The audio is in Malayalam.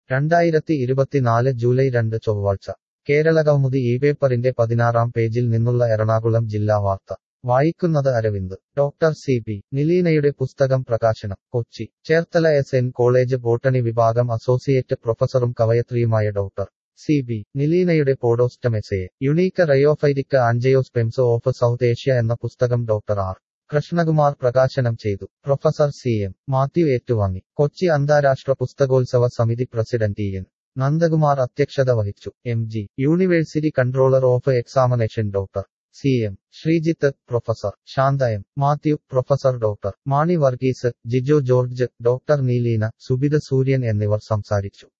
രണ്ടായിരത്തി ഇരുപത്തിനാല് ജൂലൈ രണ്ട് ചൊവ്വാഴ്ച കേരളകൗമുദി ഈ പേപ്പറിന്റെ പതിനാറാം പേജിൽ നിന്നുള്ള എറണാകുളം ജില്ലാ വാർത്ത വായിക്കുന്നത് അരവിന്ദ് ഡോക്ടർ സി പി നിലീനയുടെ പുസ്തകം പ്രകാശനം Kochi Cherthala S N college botany വിഭാഗം അസോസിയേറ്റ് പ്രൊഫസറും കവയത്രിയുമായ ഡോക്ടർ സി ബി നിലീനയുടെ പോഡോസ്റ്റമെസയെ unique rheophytic angiosperms of South Asia എന്ന പുസ്തകം ഡോക്ടർ ആർ കൃഷ്ണകുമാർ പ്രകാശനം ചെയ്തു പ്രൊഫസർ സി എം മാത്യു ഏറ്റുവാങ്ങി കൊച്ചി അന്താരാഷ്ട്ര പുസ്തകോത്സവ സമിതി പ്രസിഡന്റ് ഇ എൻ നന്ദകുമാർ അധ്യക്ഷത വഹിച്ചു M G university controller of examination doctor C M Sreejith professor Shantha M Mathew professor doctor Mani Varghese Jijo George doctor Neelina Subitha Suryan എന്നിവർ സംസാരിച്ചു